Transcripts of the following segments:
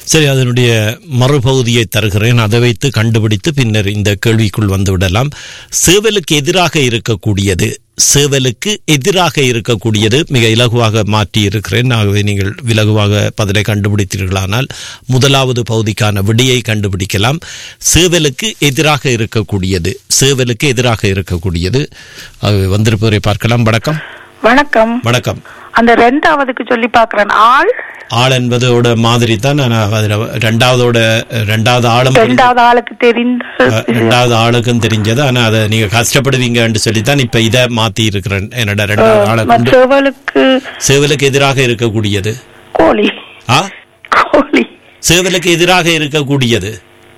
சரி அதனுடைய மறுபகுதியை தருகிறேன் அதை வைத்து கண்டுபிடித்து பின்னர் இந்த கேள்விக்குள் வந்து விடலாம் சேவலுக்கு எதிராக இருக்கக்கூடியது சேவலுக்கு எதிராக இருக்கக்கூடியது மிக இலகுவாக மாற்றி இருக்கிறேன் ஆகவே நீங்கள் இலகுவாக பதிலை கண்டுபிடித்தீர்களானால் முதலாவது பகுதிக்கான விடியை கண்டுபிடிக்கலாம் சேவலுக்கு எதிராக இருக்கக்கூடியது சேவலுக்கு எதிராக இருக்கக்கூடியது ஆகவே வந்திருப்பவரை பார்க்கலாம் வணக்கம் வணக்கம் வணக்கம் அந்த ரெண்டாவதுக்கு சொல்லி பாக்குறேன் ஆள் ஆள் என்பதோட மாதிரி தான் நான் அதுல ரெண்டாவதோட ரெண்டாவது ஆளும் ரெண்டாவது ஆளுக்கு தெரிந்த அஹ், ரெண்டாவது ஆளுக்கும் தெரிஞ்சது ஆனா அதை நீங்க கஷ்டப்படுவீங்கன்னு சொல்லித்தான் இப்ப இதை மாத்தி இருக்கிறேன் என்னோட ரெண்டாவது ஆளை கொண்டு மற்றவளுக்கு சேவலுக்கு எதிராக இருக்கக்கூடியது கோழி ஆ கோழி சேவலுக்கு எதிராக இருக்கக்கூடியது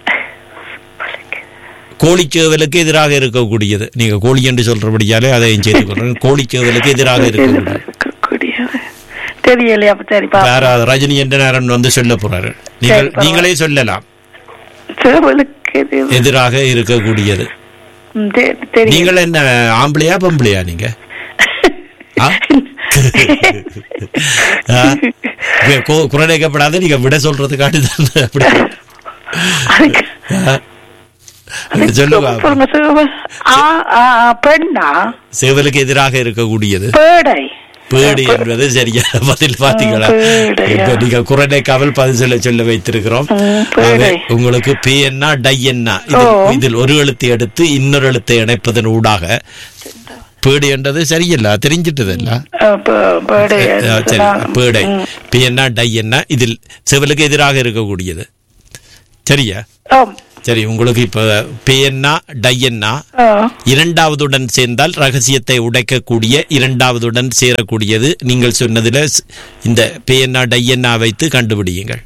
கோழிச்சேவலுக்கு எதிராக இருக்கக்கூடியது நீங்க கோழி என்று சொல்றபடியாலே அதையும் செய்து கொள்றேன் கோழிச்சேவலுக்கு எதிராக இருக்கக்கூடியது இருக்கக்கூடியது தெரியலையா அப்ப சரி பா வேற ரஜினி என்ற நேரம் வந்து சொல்ல போறாரு நீங்கள் சரி, பரவாயில்ல. நீங்களே சொல்லலாம் சேவலுக்கு எது- எதிராக இருக்கக்கூடியது ம், தெ- தெரியும் நீங்கள் என்ன ஆம்பளையா பொம்பளையா நீங்க ஆ? ஆ? இப்ப கு- குரல் கேட்கப்படாத நீங்க விட சொல்றதுக்காண்டி தான் அப்படி அதுக்கு ஆ? சொல்லுங்க சொல்லுங்க சேவல் ஆ, ஆ, ஆ, பெண்ணா சேவலுக்கு எதிராக இருக்கக்கூடியது பேடை பேடி என்பது சரியா பதில் பாத்தீங்களா பேடை, இப்ப நீங்க குரலை காவல் பதில் சொல்ல சொல்ல வைத்திருக்கிறோம் ம், பேடை. ஆகவே உங்களுக்கு பி என்ன டை என்ன இதில் இதில் ஒரு எழுத்தை எடுத்து இன்னொரு எழுத்தை இணைப்பதன் ஊடாக பேடு என்றது சரியில்ல தெரிஞ்சிட்டதில்ல ஆ, பே- பேடை அஹ் சரி பேடை பி என்ன டை என்ன இதில் செவலுக்கு எதிராக இருக்கக்கூடியது சரியா ஆம். சரி உங்களுக்கு இப்ப பி என்ன டை என்ன ஆ. இரண்டாவதுடன் சேர்ந்தால் ரகசியத்தை உடைக்கக்கூடிய இரண்டாவதுடன் சேரக்கூடியது நீங்கள் சொன்னதுல ஸ்- இந்த பி என்ன டை என்ன வைத்து கண்டுபிடியுங்கள்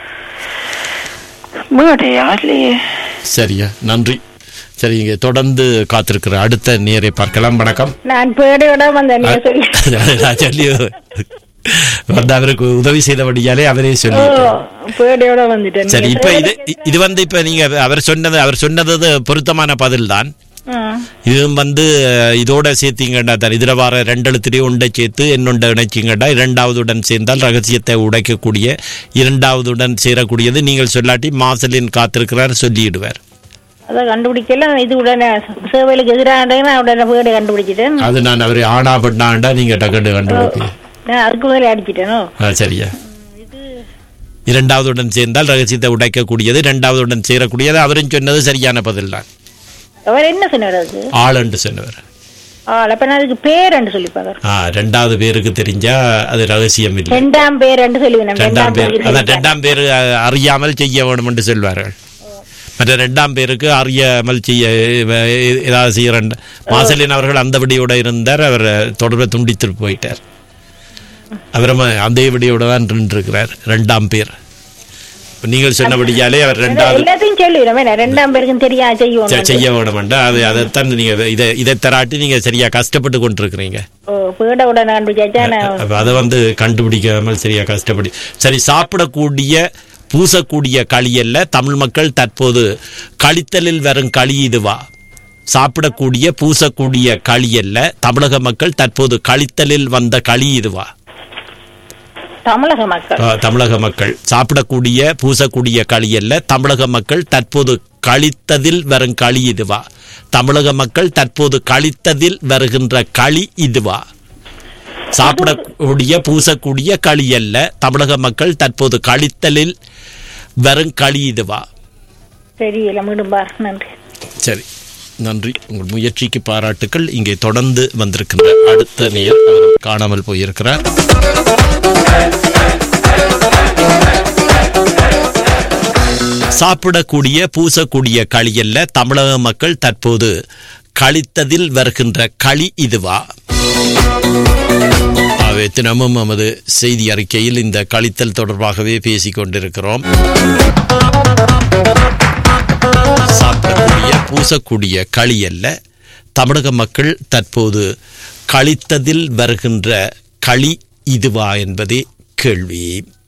மேடையா இல்லையே சரியா நன்றி சரி இங்க தொடர்ந்து காத்திருக்கிற அடுத்த நேரை பார்க்கலாம் வணக்கம் நான் பேடையோட வந்தேன் நீங்க சொல்லி நான் சொல்லி வந்து அவருக்கு உதவி செய்தபடியாலே அவரே சொல்லி பேடையோட வந்துட்டேன் சரி இப்ப இது இது வந்து இப்ப நீங்க அவர் சொன்னது அவர் சொன்னது பொருத்தமான பதில் தான் ஆ. இதுவும் வந்து அஹ், இதோட சேர்த்தீங்கடா தான் இதுல வர ரெண்டெழுத்துலேயும் உண்டை சேர்த்து என்னொண்ட இணைச்சிங்கடா இரண்டாவதுடன் சேர்ந்தால் ரகசியத்தை உடைக்கக்கூடிய இரண்டாவதுடன் சேரக்கூடியது நீங்கள் சொல்லாட்டி மாசலின் காத்திருக்கிறார் சொல்லிடுவார் அதை கண்டுபிடிக்கல இது உடனே சேவைகளுக்கு எதிரான உடனே பேடை கண்டுபிடிச்சிட்டேன் அது நான் அவர் ஆனா பண்ணாண்டா நீங்க டக்கண்டு கண்டுபிடிப்பீங்க நான் அதுக்கு முதல்ல அடிச்சிட்டேனோ ஆ, சரியா இரண்டாவதுடன் சேர்ந்தால் ரகசியத்தை உடைக்கக்கூடியது இரண்டாவதுடன் சேரக்கூடியது அவரும் சொன்னது சரியான பதில் தான் அவர் என்ன சொன்னார் அதுக்கு ஆளன்று சொன்னவர் ஆ அப்ப நான் அதுக்கு பேரண்டு சொல்லி பார்க்கறேன் ஆ ரெண்டாவது பேருக்கு தெரிஞ்சா அது ரகசியம் இல்லை ரெண்டாம் பேரண்டு சொல்லுவேன் ரெண்டாம் பேர் அதான் ரெண்டாம் பேர் அஹ், அறியாமல் செய்ய வேண்டும் என்று சொல்வார்கள் மற்ற ரெண்டாம் பேருக்கு அறியாமல் செய்ய அஹ், ஏதாவது செய்ய மாசலின் அவர்கள் அந்த விடியோட இருந்தார் அவர் தொடர்பை துண்டித்து போயிட்டார் அவரும் அந்த விடியோட தான் நின்றிருக்கிறார் ரெண்டாம் பேர் இப்ப நீங்கள் சொன்னபடியாலே அவர் ரெண்டாவது எல்லாத்தையும் சொல்லிடுறேன் ரெண்டாம் பேருக்கும் தெரியா செ- செய்யும் செய்ய வேணுமெண்டா அது அதைத்தான் நீங்க இதை இதை தராட்டி நீங்க சரியா கஷ்டப்பட்டு கொண்டிருக்கிறீங்க ஓ பேடை உடனே கண்டுபிடிச்சா நான் அப்ப அதை வந்து கண்டுபிடிக்காமல் சரியா கஷ்டப்படி சரி சாப்பிடக்கூடிய பூசக்கூடிய களியல்ல தமிழ் மக்கள் தற்போது கழித்தலில் வரும் களி இதுவா சாப்பிடக்கூடிய பூசக்கூடிய களியல்ல தமிழக மக்கள் தற்போது கழித்தலில் வந்த களி இதுவா தமிழக மக்கள் அஹ், தமிழக மக்கள் சாப்பிடக்கூடிய பூசக்கூடிய களியல்ல தமிழக மக்கள் தற்போது கழித்ததில் வரும் களி இதுவா தமிழக மக்கள் தற்போது கழித்ததில் வருகின்ற களி இதுவா சாப்பிடக்கூடிய பூசக்கூடிய களி அல்ல தமிழக மக்கள் தற்போது கழித்தலில் வரும் களி இதுவா தெரியல மீடும்பார் நன்றி சரி நன்றி உங்கள் முயற்சிக்கு பாராட்டுக்கள் இங்கே தொடர்ந்து வந்திருக்கின்ற அடுத்த நேர் அவர் காணாமல் போயிருக்கிறார் சாப்பிடக்கூடிய பூசக்கூடிய களியல்ல தமிழக மக்கள் தற்போது கழித்ததில் வருகின்ற களி இதுவா ஆகவே தினமும் நமது செய்தி அறிக்கையில் இந்த கழித்தல் தொடர்பாகவே பேசிக் கொண்டிருக்கிறோம் சாப்பிடக்கூடிய பூசக்கூடிய களி அல்ல தமிழக மக்கள் தற்போது கழித்ததில் வருகின்ற களி இதுவா என்பதே கேள்வி